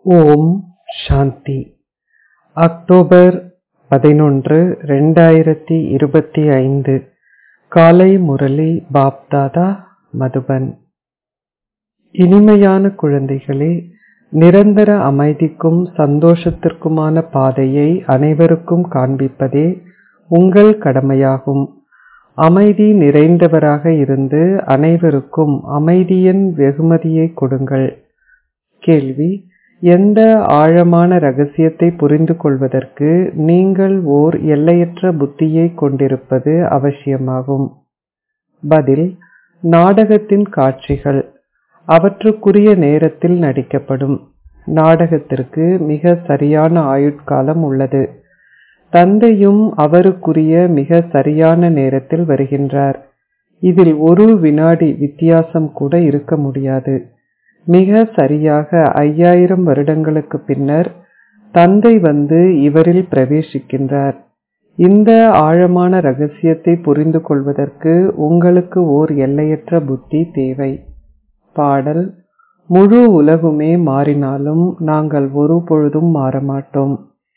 ஓம் சாந்தி October பதினொன்று ரெண்டாயிரத்தி இருபத்தி ஐந்து காலை முரளி பாப்தாதா மதுபன் இனிமையான குழந்தைகளே நிரந்தர அமைதிக்கும் சந்தோஷத்திற்குமான பாதையை அனைவருக்கும் காண்பிப்பதே உங்கள் கடமையாகும் அமைதி நிறைந்தவராக இருந்து அனைவருக்கும் அமைதியின் வெகுமதியை கொடுங்கள் கேள்வி எந்த ஆழமான ரகசியத்தை புரிந்து கொள்வதற்கு நீங்கள் ஓர் எல்லையற்ற புத்தியை கொண்டிருப்பது அவசியமாகும் பதில் நாடகத்தின் காட்சிகள் அவற்றுக்குரிய நேரத்தில் நடிக்கப்படும் நாடகத்திற்கு மிக சரியான ஆயுட்காலம் உள்ளது தந்தையும் அவருக்குரிய மிக சரியான நேரத்தில் வருகின்றார் இதில் ஒரு வினாடி வித்தியாசம் கூட இருக்க முடியாது மிக சரியாக ஐயாயிரம் வருடங்களுக்கு பின்னர் தந்தை வந்து இவரில் பிரவேசிக்கின்றார் இந்த ஆழமான ரகசியத்தை புரிந்து கொள்வதற்கு உங்களுக்கு ஓர் எல்லையற்ற புத்தி தேவை பாடல் முழு உலகுமே மாறினாலும் நாங்கள் ஒரு பொழுதும் மாறமாட்டோம்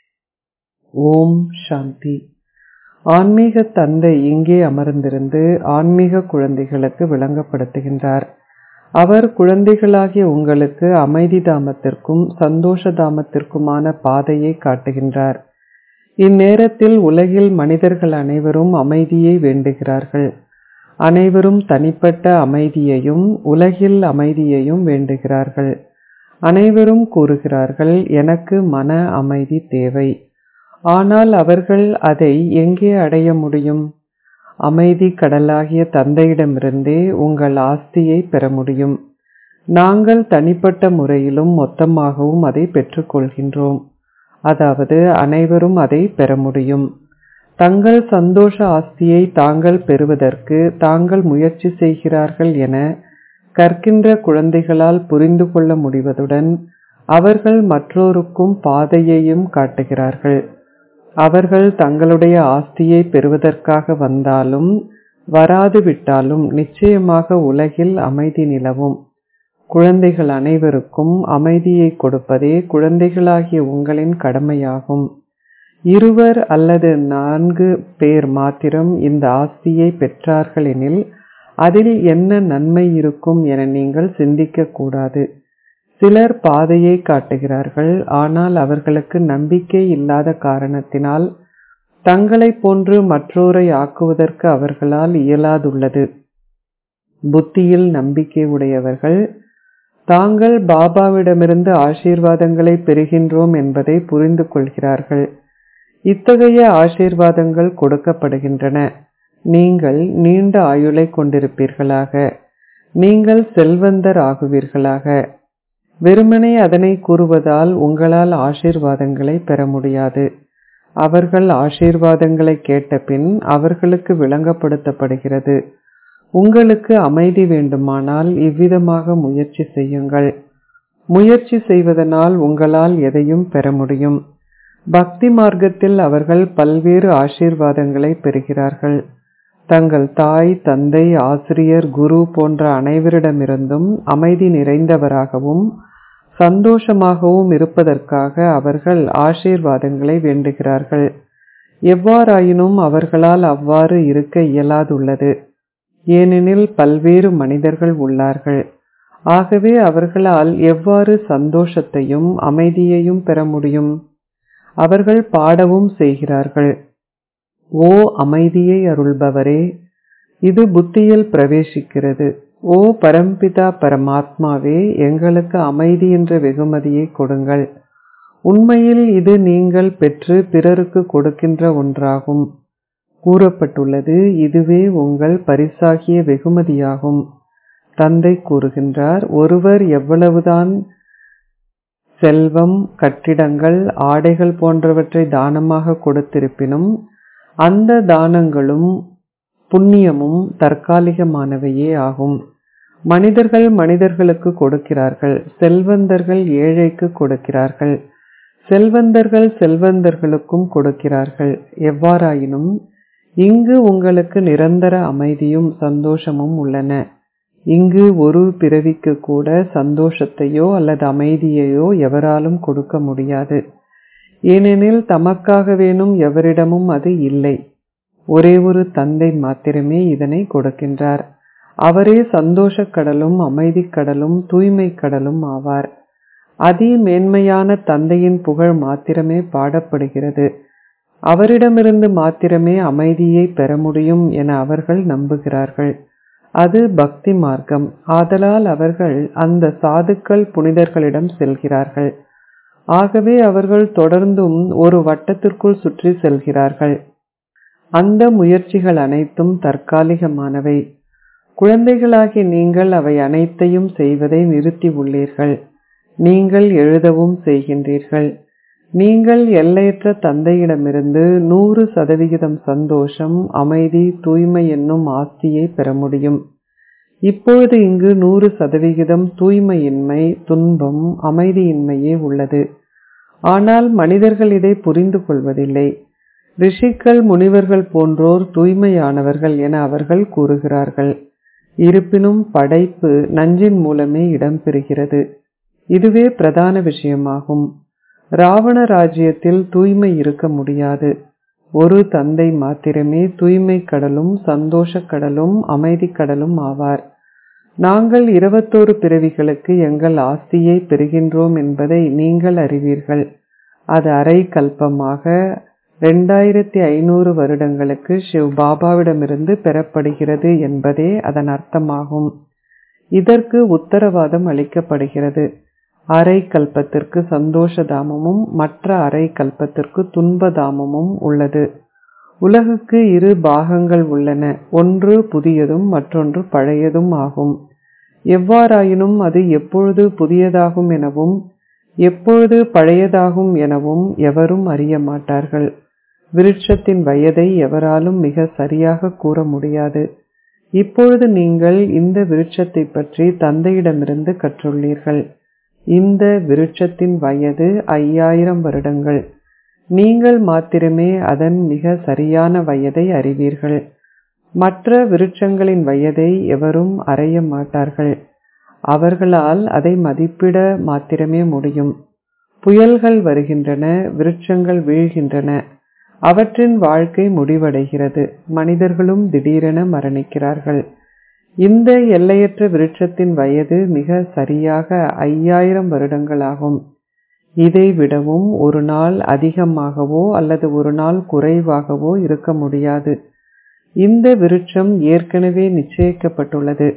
ஓம் சாந்தி ஆன்மீக தந்தை இங்கே அமர்ந்திருந்து ஆன்மீக குழந்தைகளுக்கு விளங்கப்படுத்துகின்றார் அவர் குழந்தைகளாகிய உங்களுக்கு அமைதி தாமத்திற்கும் சந்தோஷ தாமத்திற்குமான பாதையை காட்டுகின்றார் இந்நேரத்தில் உலகில் மனிதர்கள் அனைவரும் அமைதியை வேண்டுகிறார்கள் அனைவரும் தனிப்பட்ட அமைதியையும் உலகில் அமைதியையும் வேண்டுகிறார்கள் அனைவரும் கூறுகிறார்கள் எனக்கு மன அமைதி தேவை ஆனால் அவர்கள் அதை எங்கே அடைய முடியும் அமைதி கடலாகிய தந்தையிடமிருந்தே உங்கள் ஆஸ்தியை பெற முடியும் நாங்கள் தனிப்பட்ட முறையிலும் மொத்தமாகவும் அதை பெற்றுக்கொள்கின்றோம் அதாவது அனைவரும் அதை பெற முடியும் தங்கள் சந்தோஷ ஆஸ்தியை தாங்கள் பெறுவதற்கு தாங்கள் முயற்சி செய்கிறார்கள் என கற்கின்ற குழந்தைகளால் புரிந்து கொள்ள முடிவதுடன் அவர்கள் மற்றோருக்கும் பாதையையும் காட்டுகிறார்கள் அவர்கள் தங்களுடைய ஆஸ்தியை பெறுவதற்காக வந்தாலும் வராது விட்டாலும் நிச்சயமாக உலகில் அமைதி நிலவும் குழந்தைகள் அனைவருக்கும் அமைதியை கொடுப்பதே குழந்தைகளாகிய உங்களின் கடமையாகும் இருவர் அல்லது நான்கு பேர் மாத்திரம் இந்த ஆஸ்தியை பெற்றார்கள் எனில் அதில் என்ன நன்மை இருக்கும் என நீங்கள் சிந்திக்க கூடாது சிலர் பாதையை காட்டுகிறார்கள் ஆனால் அவர்களுக்கு நம்பிக்கை இல்லாத காரணத்தினால் தங்களை போன்று மற்றோரை ஆக்குவதற்கு அவர்களால் இயலாதுள்ளது புத்தியில் நம்பிக்கை உடையவர்கள் தாங்கள் பாபாவிடமிருந்து ஆசீர்வாதங்களை பெறுகின்றோம் என்பதை புரிந்து கொள்கிறார்கள் இத்தகைய ஆசீர்வாதங்கள் கொடுக்கப்படுகின்றன நீங்கள் நீண்ட ஆயுளை கொண்டிருப்பீர்களாக நீங்கள் செல்வந்தர் ஆகுவீர்களாக வெறுமனே அதனை கூறுவதால் உங்களால் ஆசீர்வாதங்களை பெற முடியாது அவர்கள் ஆசீர்வாதங்களை கேட்டபின் அவர்களுக்கு விளங்கப்படுத்தப்படுகிறது உங்களுக்கு அமைதி வேண்டுமானால் இவ்விதமாக முயற்சி செய்யுங்கள் முயற்சி செய்வதனால் உங்களால் எதையும் பெற முடியும் பக்தி மார்க்கத்தில் அவர்கள் பல்வேறு ஆசீர்வாதங்களை பெறுகிறார்கள் தங்கள் தாய் தந்தை ஆசிரியர் குரு போன்ற அனைவரிடமிருந்தும் அமைதி நிறைந்தவராகவும் சந்தோஷமாகவும் இருப்பதற்காக அவர்கள் ஆசீர்வாதங்களை வேண்டுகிறார்கள் எவ்வாறாயினும் அவர்களால் அவ்வாறு இருக்க இயலாதுள்ளது ஏனெனில் பல்வேறு மனிதர்கள் உள்ளார்கள் ஆகவே அவர்களால் எவ்வாறு சந்தோஷத்தையும் அமைதியையும் பெற முடியும் அவர்கள் பாடவும் செய்கிறார்கள் ஓ அமைதியை அருள்பவரே இது புத்தியில் பிரவேசிக்கிறது ஓ பரம்பிதா பரமாத்மாவே எங்களுக்கு அமைதி என்ற வெகுமதியை கொடுங்கள் உண்மையில் இது நீங்கள் பெற்று பிறருக்கு கொடுக்கின்ற ஒன்றாகும் கூறப்பட்டுள்ளது இதுவே உங்கள் பரிசாகிய வெகுமதியாகும் தந்தை கூறுகின்றார் ஒருவர் எவ்வளவுதான் செல்வம் கட்டிடங்கள் ஆடைகள் போன்றவற்றை தானமாக கொடுத்திருப்பினும் அந்த தானங்களும் புண்ணியமும் தற்காலிகமானவையே ஆகும் மனிதர்கள் மனிதர்களுக்கு கொடுக்கிறார்கள் செல்வந்தர்கள் ஏழைக்கு கொடுக்கிறார்கள் செல்வந்தர்கள் செல்வந்தர்களுக்கும் கொடுக்கிறார்கள் எவ்வாறாயினும் இங்கு உங்களுக்கு நிரந்தர அமைதியும் சந்தோஷமும் உள்ளன இங்கு ஒரு பிறவிக்கு கூட சந்தோஷத்தையோ அல்லது அமைதியையோ எவராலும் கொடுக்க முடியாது ஏனெனில் தமக்காக வேணும் எவரிடமும் அது இல்லை ஒரே ஒரு தந்தை மாத்திரமே இதனை கொடுக்கின்றார் அவரே சந்தோஷக் கடலும் அமைதிக் கடலும் தூய்மை கடலும் ஆவார் அதி மேன்மையான தந்தையின் புகழ் மாத்திரமே பாடப்படுகிறது அவரிடமிருந்து மாத்திரமே அமைதியை பெற முடியும் என அவர்கள் நம்புகிறார்கள் அது பக்தி மார்க்கம் ஆதலால் அவர்கள் அந்த சாதுக்கள் புனிதர்களிடம் செல்கிறார்கள் ஆகவே அவர்கள் தொடர்ந்தும் ஒரு வட்டத்திற்குள் சுற்றி செல்கிறார்கள் அந்த முயற்சிகள் அனைத்தும் தற்காலிகமானவை குழந்தைகளாகி நீங்கள் அவை அனைத்தையும் செய்வதை நிறுத்தி உள்ளீர்கள் நீங்கள் எழுதவும் செய்கின்றீர்கள் நீங்கள் எல்லையற்ற தந்தையிடமிருந்து நூறு சதவிகிதம் சந்தோஷம் அமைதி தூய்மை என்னும் ஆஸ்தியை பெற முடியும் இப்பொழுது இங்கு நூறு சதவிகிதம் தூய்மையின்மை துன்பம் அமைதியின்மையே உள்ளது ஆனால் மனிதர்கள் இதை புரிந்து கொள்வதில்லை ரிஷிக்கள் முனிவர்கள் போன்றோர் தூய்மையானவர்கள் என அவர்கள் கூறுகிறார்கள் இருப்பினும் படைப்பு நஞ்சின் மூலமே இடம்பெறுகிறது இதுவே பிரதான விஷயமாகும் ராவண ராஜ்யத்தில் தூய்மை இருக்க முடியாது ஒரு தந்தை மாத்திரமே தூய்மை கடலும் சந்தோஷ கடலும் அமைதி கடலும் ஆவார் நாங்கள் இருபத்தோரு பிறவிகளுக்கு எங்கள் ஆஸ்தியை பெறுகின்றோம் என்பதை நீங்கள் அறிவீர்கள் அது அரை கல்பமாக ரெண்டாயிரத்தி ஐநூறு வருடங்களுக்கு சிவ் பாபாவிடமிருந்து பெறப்படுகிறது என்பதே அதன் அர்த்தமாகும் இதற்கு உத்தரவாதம் அளிக்கப்படுகிறது அரை கல்பத்திற்கு சந்தோஷ தாமமும் மற்ற அரை கல்பத்திற்கு துன்ப தாமமும் உள்ளது உலகுக்கு இரு பாகங்கள் உள்ளன ஒன்று புதியதும் மற்றொன்று பழையதும் ஆகும் எவ்வாறாயினும் அது எப்பொழுது புதியதாகும் எனவும் எப்பொழுது பழையதாகும் எனவும் எவரும் அறிய மாட்டார்கள் விருட்சத்தின் வயதை எவராலும் மிக சரியாக கூற முடியாது இப்பொழுது நீங்கள் இந்த விருட்சத்தை பற்றி தந்தையிடமிருந்து கற்றுள்ளீர்கள் இந்த விருட்சத்தின் வயது ஐயாயிரம் வருடங்கள் நீங்கள் மாத்திரமே அதன் மிக சரியான வயதை அறிவீர்கள் மற்ற விருட்சங்களின் வயதை எவரும் அறிய மாட்டார்கள் அவர்களால் அதை மதிப்பிட மாத்திரமே முடியும் புயல்கள் வருகின்றன விருட்சங்கள் வீழ்கின்றன அவற்றின் வாழ்க்கை முடிவடைகிறது மனிதர்களும் திடீரென மரணிக்கிறார்கள் இந்த எல்லையற்ற விருட்சத்தின் வயது மிக சரியாக ஐயாயிரம் வருடங்களாகும் இதை விடவும் ஒரு நாள் அதிகமாகவோ அல்லது ஒரு நாள் குறைவாகவோ இருக்க முடியாது இந்த விருட்சம் ஏற்கனவே நிச்சயிக்கப்பட்டுள்ளது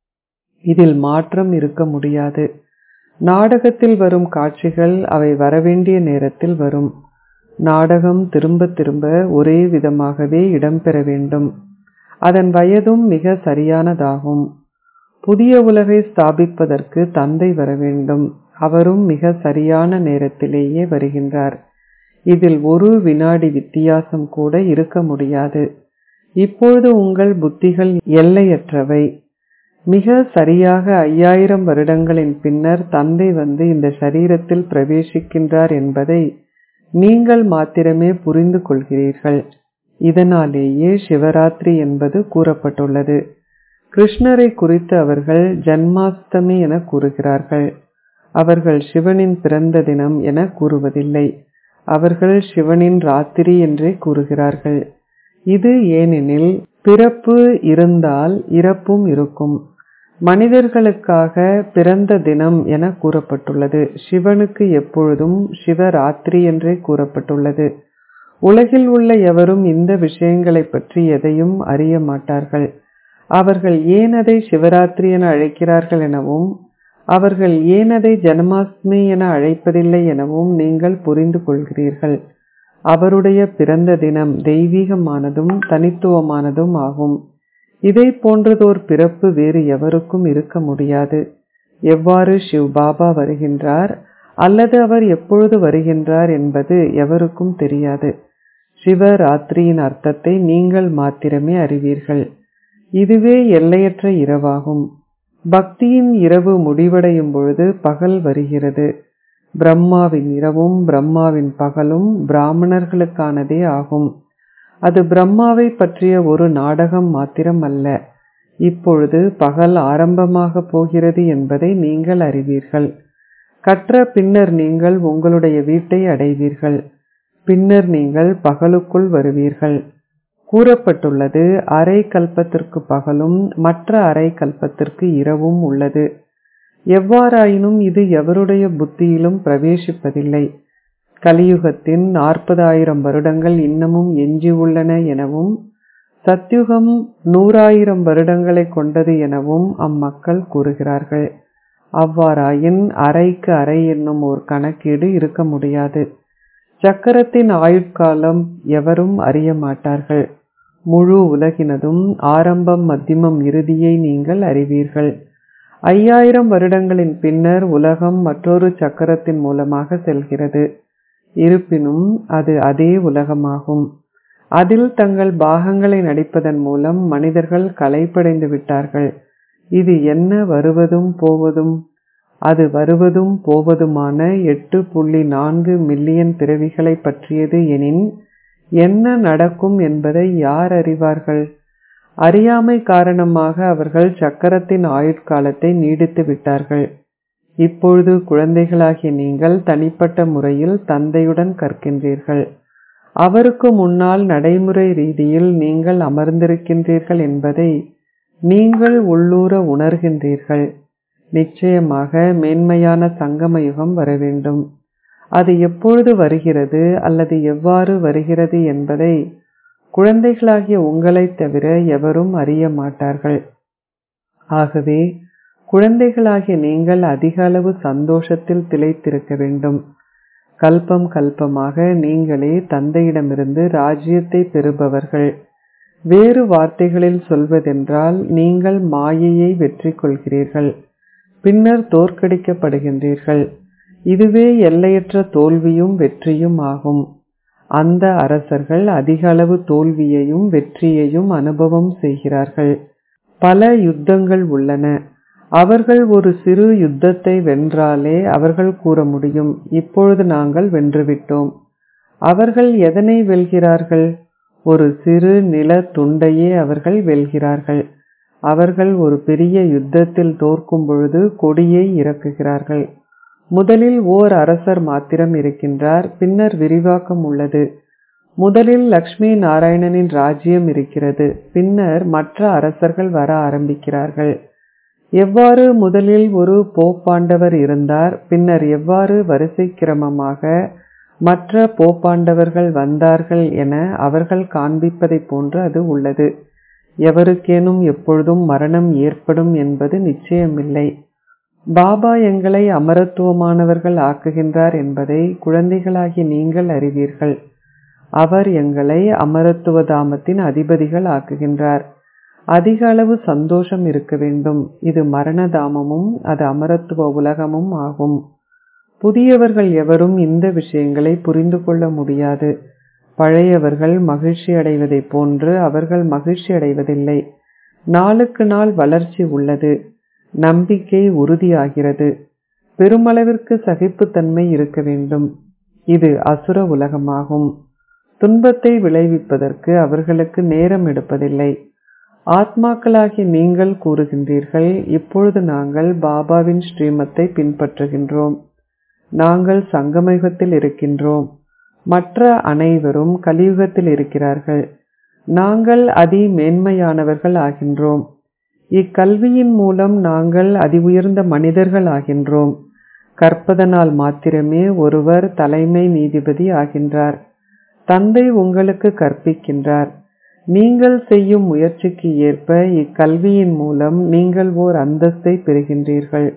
இதில் மாற்றம் இருக்க முடியாது நாடகத்தில் வரும் காட்சிகள் அவை வரவேண்டிய நேரத்தில் வரும் நாடகம் திரும்ப திரும்ப ஒரே விதமாகவே இடம்பெற வேண்டும் அதன் வயதும் மிக சரியானதாகும் புதிய உலகை ஸ்தாபிப்பதற்கு தந்தை வர வேண்டும் அவரும் மிக சரியான நேரத்திலேயே வருகின்றார் இதில் ஒரு வினாடி வித்தியாசம் கூட இருக்க முடியாது இப்பொழுது உங்கள் புத்திகள் எல்லையற்றவை மிக சரியாக ஐயாயிரம் வருடங்களின் பின்னர் தந்தை வந்து இந்த சரீரத்தில் பிரவேசிக்கின்றார் என்பதை நீங்கள் மாத்திரமே புரிந்து கொள்கிறீர்கள் இதனாலேயே சிவராத்திரி என்பது கூறப்பட்டுள்ளது கிருஷ்ணரை குறித்து அவர்கள் ஜன்மாஷ்டமி என கூறுகிறார்கள் அவர்கள் சிவனின் பிறந்த தினம் என கூறுவதில்லை அவர்கள் சிவனின் ராத்திரி என்றே கூறுகிறார்கள் இது ஏனெனில் பிறப்பு இருந்தால் இறப்பும் இருக்கும் மனிதர்களுக்காக பிறந்த தினம் என கூறப்பட்டுள்ளது சிவனுக்கு எப்பொழுதும் சிவராத்திரி என்றே கூறப்பட்டுள்ளது உலகில் உள்ள எவரும் இந்த விஷயங்களை பற்றி எதையும் அறிய மாட்டார்கள் அவர்கள் ஏன் அதை சிவராத்திரி என அழைக்கிறார்கள் எனவும் அவர்கள் ஏன் அதை ஜன்மாஷ்டமி என அழைப்பதில்லை எனவும் நீங்கள் புரிந்து கொள்கிறீர்கள் அவருடைய பிறந்த தினம் தெய்வீகமானதும் தனித்துவமானதும் ஆகும் இதை போன்றதோர் பிறப்பு வேறு எவருக்கும் இருக்க முடியாது எவ்வாறு சிவ் பாபா வருகின்றார் அல்லது அவர் எப்பொழுது வருகின்றார் என்பது எவருக்கும் தெரியாது சிவராத்திரியின் அர்த்தத்தை நீங்கள் மாத்திரமே அறிவீர்கள் இதுவே எல்லையற்ற இரவாகும் பக்தியின் இரவு முடிவடையும் பொழுது பகல் வருகிறது பிரம்மாவின் இரவும் பிரம்மாவின் பகலும் பிராமணர்களுக்கானதே ஆகும் அது பிரம்மாவை பற்றிய ஒரு நாடகம் மாத்திரம் அல்ல இப்பொழுது பகல் ஆரம்பமாக போகிறது என்பதை நீங்கள் அறிவீர்கள் கற்ற பின்னர் நீங்கள் உங்களுடைய வீட்டை அடைவீர்கள் பின்னர் நீங்கள் பகலுக்குள் வருவீர்கள் கூறப்பட்டுள்ளது அரை கல்பத்திற்கு பகலும் மற்ற அரை கல்பத்திற்கு இரவும் உள்ளது எவ்வாறாயினும் இது எவருடைய புத்தியிலும் பிரவேசிப்பதில்லை கலியுகத்தின் நாற்பதாயிரம் வருடங்கள் இன்னமும் எஞ்சியுள்ளன எனவும் சத்யுகம் நூறாயிரம் வருடங்களை கொண்டது எனவும் அம்மக்கள் கூறுகிறார்கள் அவ்வாறாயின் அறைக்கு அறை என்னும் ஒரு கணக்கீடு இருக்க முடியாது சக்கரத்தின் ஆயுட்காலம் எவரும் அறிய மாட்டார்கள் முழு உலகினதும் ஆரம்பம் மத்தியமம் இறுதியை நீங்கள் அறிவீர்கள் ஐயாயிரம் வருடங்களின் பின்னர் உலகம் மற்றொரு சக்கரத்தின் மூலமாக செல்கிறது இருப்பினும் அது அதே உலகமாகும் அதில் தங்கள் பாகங்களை நடிப்பதன் மூலம் மனிதர்கள் கலைப்படைந்து விட்டார்கள் இது என்ன வருவதும் போவதும் அது வருவதும் போவதுமான எட்டு புள்ளி நான்கு மில்லியன் பிறவிகளை பற்றியது எனின் என்ன நடக்கும் என்பதை யார் அறிவார்கள் அறியாமை காரணமாக அவர்கள் சக்கரத்தின் ஆயுட்காலத்தை நீடித்து விட்டார்கள் இப்பொழுது குழந்தைகளாகிய நீங்கள் தனிப்பட்ட முறையில் தந்தையுடன் கற்கின்றீர்கள் அவருக்கு முன்னால் நடைமுறை ரீதியில் நீங்கள் அமர்ந்திருக்கின்றீர்கள் என்பதை நீங்கள் உள்ளூர உணர்கின்றீர்கள் நிச்சயமாக மேன்மையான சங்கம யுகம் வர வேண்டும் அது எப்பொழுது வருகிறது அல்லது எவ்வாறு வருகிறது என்பதை குழந்தைகளாகிய உங்களைத் தவிர எவரும் அறிய மாட்டார்கள் ஆகவே குழந்தைகளாகிய நீங்கள் அதிக அளவு சந்தோஷத்தில் திளைத்திருக்க வேண்டும் கல்பம் கல்பமாக நீங்களே தந்தையிடமிருந்து ராஜ்யத்தை பெறுபவர்கள் வேறு வார்த்தைகளில் சொல்வதென்றால் நீங்கள் மாயையை வெற்றி கொள்கிறீர்கள் பின்னர் தோற்கடிக்கப்படுகின்றீர்கள் இதுவே எல்லையற்ற தோல்வியும் வெற்றியும் ஆகும் அந்த அரசர்கள் அதிக அளவு தோல்வியையும் வெற்றியையும் அனுபவம் செய்கிறார்கள் பல யுத்தங்கள் உள்ளன அவர்கள் ஒரு சிறு யுத்தத்தை வென்றாலே அவர்கள் கூற முடியும் இப்பொழுது நாங்கள் வென்றுவிட்டோம் அவர்கள் எதனை வெல்கிறார்கள் ஒரு சிறு நில துண்டையே அவர்கள் வெல்கிறார்கள் அவர்கள் ஒரு பெரிய யுத்தத்தில் தோற்கும் பொழுது கொடியை இறக்குகிறார்கள் முதலில் ஓர் அரசர் மாத்திரம் இருக்கின்றார் பின்னர் விரிவாக்கம் உள்ளது முதலில் லக்ஷ்மி நாராயணனின் ராஜ்யம் இருக்கிறது பின்னர் மற்ற அரசர்கள் வர ஆரம்பிக்கிறார்கள் எவ்வாறு முதலில் ஒரு போப்பாண்டவர் இருந்தார் பின்னர் எவ்வாறு வரிசை கிரமமாக மற்ற போப்பாண்டவர்கள் வந்தார்கள் என அவர்கள் காண்பிப்பதை போன்று அது உள்ளது எவருக்கேனும் எப்பொழுதும் மரணம் ஏற்படும் என்பது நிச்சயமில்லை பாபா எங்களை அமரத்துவமானவர்கள் ஆக்குகின்றார் என்பதை குழந்தைகளாகி நீங்கள் அறிவீர்கள் அவர் எங்களை அமரத்துவ தாமத்தின் அதிபதிகள் ஆக்குகின்றார் அதிக அளவு சந்தோஷம் இருக்க வேண்டும் இது மரண தாமமும் அது அமரத்துவ உலகமும் ஆகும் புதியவர்கள் எவரும் இந்த விஷயங்களை புரிந்து கொள்ள முடியாது பழையவர்கள் மகிழ்ச்சி அடைவதைப் போன்று அவர்கள் மகிழ்ச்சி அடைவதில்லை நாளுக்கு நாள் வளர்ச்சி உள்ளது நம்பிக்கை உறுதியாகிறது பெருமளவிற்கு சகிப்புத்தன்மை இருக்க வேண்டும் இது அசுர உலகமாகும் துன்பத்தை விளைவிப்பதற்கு அவர்களுக்கு நேரம் எடுப்பதில்லை ஆத்மாக்களாகி நீங்கள் கூறுகின்றீர்கள் இப்பொழுது நாங்கள் பாபாவின் ஸ்ரீமத்தை பின்பற்றுகின்றோம் நாங்கள் சங்கமயுகத்தில் இருக்கின்றோம் மற்ற அனைவரும் கலியுகத்தில் இருக்கிறார்கள் நாங்கள் அதி மேன்மையானவர்கள் ஆகின்றோம் இக்கல்வியின் மூலம் நாங்கள் அதி உயர்ந்த மனிதர்கள் ஆகின்றோம் கற்பதனால் மாத்திரமே ஒருவர் தலைமை நீதிபதி ஆகின்றார் தந்தை உங்களுக்கு கற்பிக்கின்றார் நீங்கள் செய்யும் முயற்சிக்கு ஏற்ப இக்கல்வியின் மூலம் நீங்கள் ஓர் அந்தஸ்தை பெறுகின்றீர்கள்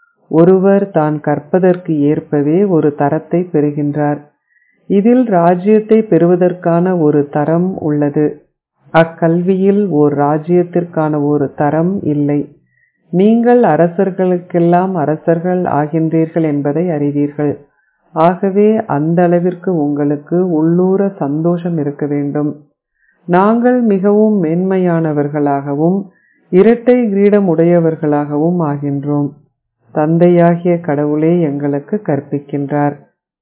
ஒருவர் தான் கற்பதற்கு ஏற்பவே ஒரு தரத்தை பெறுகின்றார் இதில் ராஜ்யத்தை பெறுவதற்கான ஒரு தரம் உள்ளது அக்கல்வியில் ஓர் ராஜ்யத்திற்கான ஒரு தரம் இல்லை நீங்கள் அரசர்களுக்கெல்லாம் அரசர்கள் ஆகின்றீர்கள் என்பதை அறிவீர்கள் ஆகவே அந்த அளவிற்கு உங்களுக்கு உள்ளூர சந்தோஷம் இருக்க வேண்டும் நாங்கள் மிகவும் மேன்மையானவர்களாகவும் இரட்டை கிரீடம் உடையவர்களாகவும் ஆகின்றோம் தந்தையாகிய கடவுளே எங்களுக்கு கற்பிக்கின்றார்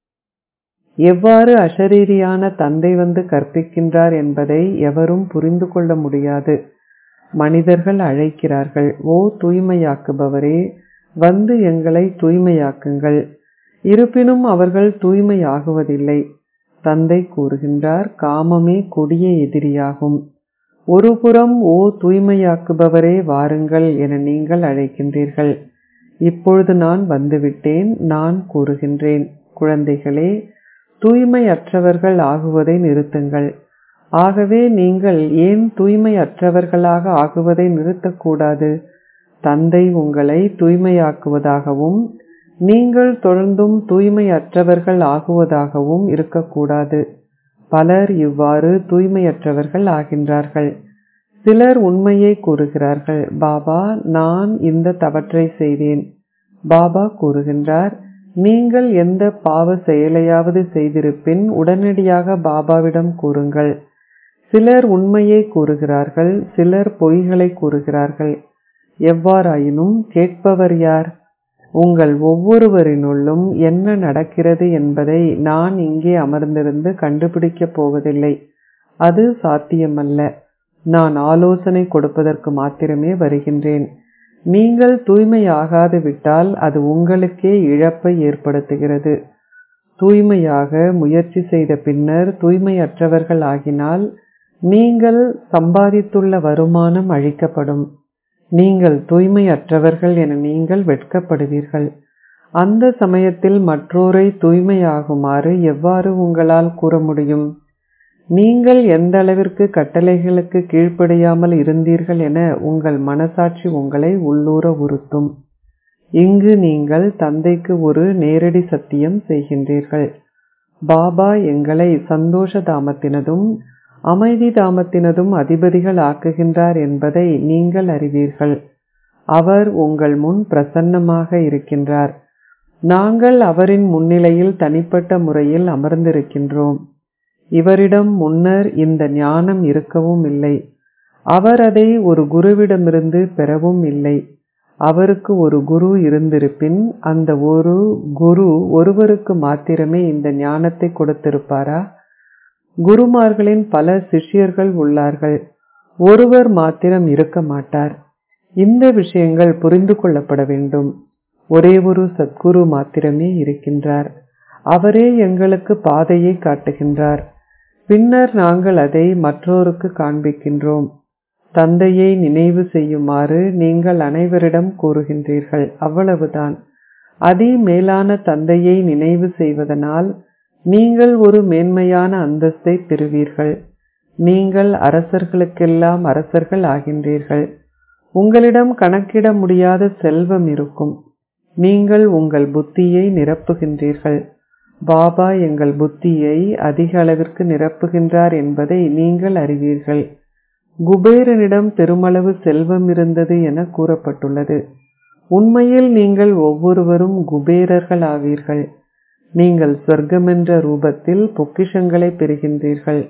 எவ்வாறு அஷரீரியான தந்தை வந்து கற்பிக்கின்றார் என்பதை எவரும் புரிந்து கொள்ள முடியாது மனிதர்கள் அழைக்கிறார்கள் ஓ தூய்மையாக்குபவரே வந்து எங்களை தூய்மையாக்குங்கள் இருப்பினும் அவர்கள் தூய்மையாகுவதில்லை தந்தை கூறுகின்றார் காமமே கொடிய எதிரியாகும் ஒருபுறம் ஓ தூய்மையாக்குபவரே வாருங்கள் என நீங்கள் அழைக்கின்றீர்கள் இப்பொழுது நான் வந்துவிட்டேன் நான் கூறுகின்றேன் குழந்தைகளே தூய்மையற்றவர்கள் ஆகுவதை நிறுத்துங்கள் ஆகவே நீங்கள் ஏன் தூய்மையற்றவர்களாக ஆகுவதை நிறுத்தக்கூடாது தந்தை உங்களை தூய்மையாக்குவதாகவும் நீங்கள் தொடர்ந்தும் தூய்மையற்றவர்கள் ஆகுவதாகவும் இருக்கக்கூடாது பலர் இவ்வாறு தூய்மையற்றவர்கள் ஆகின்றார்கள் சிலர் உண்மையை கூறுகிறார்கள் பாபா நான் இந்த தவற்றை செய்தேன் பாபா கூறுகின்றார் நீங்கள் எந்த பாவ செயலையாவது செய்திருப்பின் உடனடியாக பாபாவிடம் கூறுங்கள் சிலர் உண்மையை கூறுகிறார்கள் சிலர் பொய்களை கூறுகிறார்கள் எவ்வாறாயினும் கேட்பவர் யார் உங்கள் ஒவ்வொருவரினுள்ளும் என்ன நடக்கிறது என்பதை நான் இங்கே அமர்ந்திருந்து கண்டுபிடிக்கப் போவதில்லை அது சாத்தியமல்ல நான் ஆலோசனை கொடுப்பதற்கு மாத்திரமே வருகின்றேன் நீங்கள் தூய்மையாகாது விட்டால் அது உங்களுக்கே இழப்பை ஏற்படுத்துகிறது தூய்மையாக முயற்சி செய்த பின்னர் தூய்மையற்றவர்கள் ஆகினால் நீங்கள் சம்பாதித்துள்ள வருமானம் அழிக்கப்படும் நீங்கள் தூய்மையற்றவர்கள் என நீங்கள் வெட்கப்படுவீர்கள் அந்த சமயத்தில் மற்றோரை தூய்மையாகுமாறு எவ்வாறு உங்களால் கூற முடியும் நீங்கள் எந்த அளவிற்கு கட்டளைகளுக்கு கீழ்ப்படியாமல் இருந்தீர்கள் என உங்கள் மனசாட்சி உங்களை உள்ளூர உறுத்தும் இங்கு நீங்கள் தந்தைக்கு ஒரு நேரடி சத்தியம் செய்கின்றீர்கள் பாபா எங்களை சந்தோஷ தாமத்தினதும் அமைதி தாமத்தினதும் அதிபதிகள் ஆக்குகின்றார் என்பதை நீங்கள் அறிவீர்கள் அவர் உங்கள் முன் பிரசன்னமாக இருக்கின்றார் நாங்கள் அவரின் முன்னிலையில் தனிப்பட்ட முறையில் அமர்ந்திருக்கின்றோம் இவரிடம் முன்னர் இந்த ஞானம் இருக்கவும் இல்லை அவர் அதை ஒரு குருவிடமிருந்து பெறவும் இல்லை அவருக்கு ஒரு குரு இருந்திருப்பின் அந்த ஒரு குரு ஒருவருக்கு மாத்திரமே இந்த ஞானத்தை கொடுத்திருப்பாரா குருமார்களின் பல சிஷ்யர்கள் உள்ளார்கள் ஒருவர் மாத்திரம் இருக்க மாட்டார் இந்த விஷயங்கள் புரிந்து கொள்ளப்பட வேண்டும் ஒரே ஒரு சத்குரு மாத்திரமே இருக்கின்றார் அவரே எங்களுக்கு பாதையை காட்டுகின்றார் பின்னர் நாங்கள் அதை மற்றோருக்கு காண்பிக்கின்றோம் தந்தையை நினைவு செய்யுமாறு நீங்கள் அனைவரிடம் கூறுகின்றீர்கள் அவ்வளவுதான் அதி மேலான தந்தையை நினைவு செய்வதனால் நீங்கள் ஒரு மேன்மையான அந்தஸ்தை பெறுவீர்கள் நீங்கள் அரசர்களுக்கெல்லாம் அரசர்கள் ஆகின்றீர்கள் உங்களிடம் கணக்கிட முடியாத செல்வம் இருக்கும் நீங்கள் உங்கள் புத்தியை நிரப்புகின்றீர்கள் பாபா எங்கள் புத்தியை அதிக அளவிற்கு நிரப்புகின்றார் என்பதை நீங்கள் அறிவீர்கள் குபேரனிடம் பெருமளவு செல்வம் இருந்தது என கூறப்பட்டுள்ளது உண்மையில் நீங்கள் ஒவ்வொருவரும் குபேரர்கள் ஆவீர்கள் நீங்கள் சொர்க்கமென்ற ரூபத்தில் பொக்கிஷங்களை பெறுகின்றீர்கள்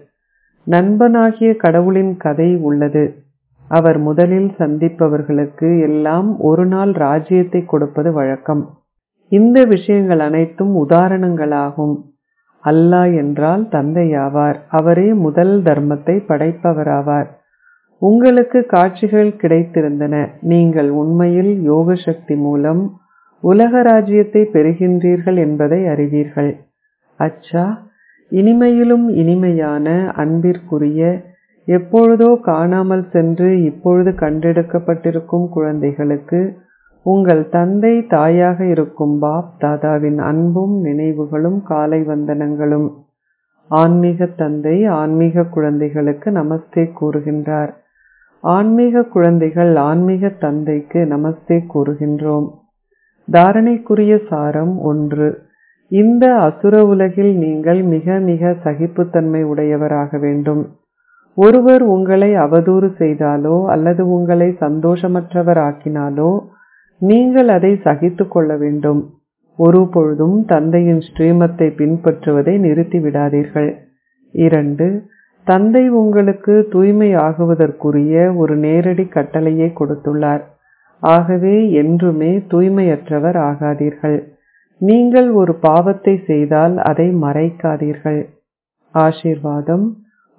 நண்பனாகிய கடவுளின் கதை உள்ளது அவர் முதலில் சந்திப்பவர்களுக்கு எல்லாம் ஒரு நாள் ராஜ்யத்தை கொடுப்பது வழக்கம் இந்த விஷயங்கள் அனைத்தும் உதாரணங்களாகும் அல்லாஹ் என்றால் தந்தையாவார் அவரே முதல் தர்மத்தை படைப்பவராவார் உங்களுக்கு காட்சிகள் கிடைத்திருந்தன நீங்கள் உண்மையில் யோக சக்தி மூலம் உலக ராஜ்யத்தை பெறுகின்றீர்கள் என்பதை அறிவீர்கள் அச்சா இனிமையிலும் இனிமையான அன்பிற்குரிய எப்பொழுதோ காணாமல் சென்று இப்பொழுது கண்டெடுக்கப்பட்டிருக்கும் குழந்தைகளுக்கு உங்கள் தந்தை தாயாக இருக்கும் பாப் தாதாவின் அன்பும் நினைவுகளும் காலை வந்தனங்களும் ஆன்மீக தந்தை ஆன்மீக குழந்தைகளுக்கு நமஸ்தே கூறுகின்றார் ஆன்மீக குழந்தைகள் ஆன்மீக தந்தைக்கு நமஸ்தே கூறுகின்றோம் தாரணைக்குரிய சாரம் ஒன்று இந்த அசுர உலகில் நீங்கள் மிக மிக சகிப்புத்தன்மை உடையவராக வேண்டும் ஒருவர் உங்களை அவதூறு செய்தாலோ அல்லது உங்களை சந்தோஷமற்றவர் ஆக்கினாலோ நீங்கள் அதை சகித்து கொள்ள வேண்டும் ஒரு பொழுதும் தந்தையின் ஸ்ரீமத்தை பின்பற்றுவதை நிறுத்திவிடாதீர்கள் இரண்டு தந்தை உங்களுக்கு தூய்மை ஆகுவதற்குரிய ஒரு நேரடி கட்டளையை கொடுத்துள்ளார் ஆகவே என்றுமே தூய்மையற்றவர் ஆகாதீர்கள் நீங்கள் ஒரு பாவத்தை செய்தால் அதை மறைக்காதீர்கள் ஆசீர்வாதம்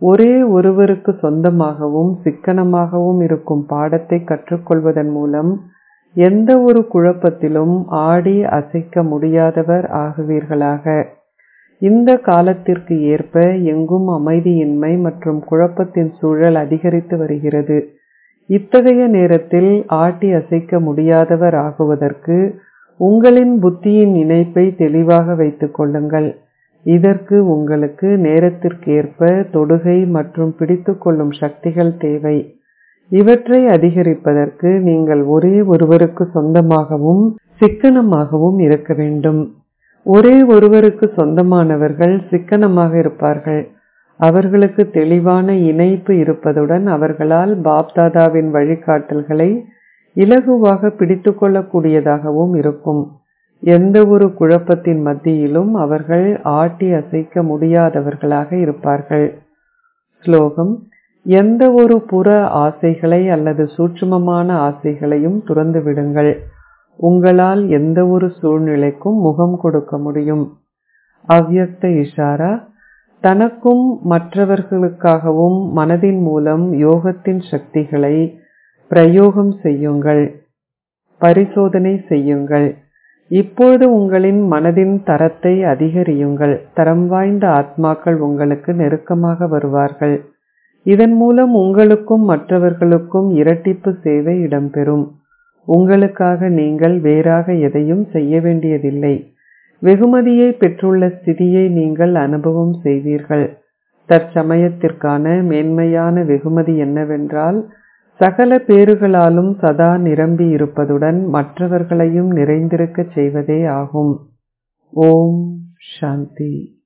ஒரே ஒருவருக்கு சொந்தமாகவும் சிக்கனமாகவும் இருக்கும் பாடத்தை கற்றுக்கொள்வதன் மூலம் எந்த ஒரு குழப்பத்திலும் ஆடி அசைக்க முடியாதவர் ஆகுவீர்களாக இந்த காலத்திற்கு ஏற்ப எங்கும் அமைதியின்மை மற்றும் குழப்பத்தின் சூழல் அதிகரித்து வருகிறது இத்தகைய நேரத்தில் ஆட்டி அசைக்க முடியாதவர் ஆகுவதற்கு உங்களின் புத்தியின் இணைப்பை தெளிவாக வைத்துக் கொள்ளுங்கள் இதற்கு உங்களுக்கு நேரத்திற்கேற்ப தொடுகை மற்றும் பிடித்துக்கொள்ளும் சக்திகள் தேவை இவற்றை அதிகரிப்பதற்கு நீங்கள் ஒரே ஒருவருக்கு சொந்தமாகவும் சிக்கனமாகவும் இருக்க வேண்டும் ஒரே ஒருவருக்கு சொந்தமானவர்கள் சிக்கனமாக இருப்பார்கள் அவர்களுக்கு தெளிவான இணைப்பு இருப்பதுடன் அவர்களால் பாப்தாதாவின் வழிகாட்டல்களை இலகுவாக பிடித்துக்கொள்ளக்கூடியதாகவும் இருக்கும் எந்த ஒரு குழப்பத்தின் மத்தியிலும் அவர்கள் ஆட்டி அசைக்க முடியாதவர்களாக இருப்பார்கள் ஸ்லோகம் எந்த ஒரு புற ஆசைகளை அல்லது சூட்சுமமான ஆசைகளையும் துறந்து விடுங்கள் உங்களால் எந்த ஒரு சூழ்நிலைக்கும் முகம் கொடுக்க முடியும் அவ்யக்த இஷாரா தனக்கும் மற்றவர்களுக்காகவும் மனதின் மூலம் யோகத்தின் சக்திகளை பிரயோகம் செய்யுங்கள் பரிசோதனை செய்யுங்கள் இப்பொழுது உங்களின் மனதின் தரத்தை அதிகரியுங்கள் தரம் வாய்ந்த ஆத்மாக்கள் உங்களுக்கு நெருக்கமாக வருவார்கள் இதன் மூலம் உங்களுக்கும் மற்றவர்களுக்கும் இரட்டிப்பு சேவை இடம்பெறும் உங்களுக்காக நீங்கள் வேறாக எதையும் செய்ய வேண்டியதில்லை வெகுமதியை பெற்றுள்ள ஸ்திதியை நீங்கள் அனுபவம் செய்வீர்கள் தற்சமயத்திற்கான மேன்மையான வெகுமதி என்னவென்றால் சகல பேறுகளாலும் சதா நிரம்பி இருப்பதுடன் மற்றவர்களையும் நிறைந்திருக்கச் செய்வதே ஆகும் ஓம் சாந்தி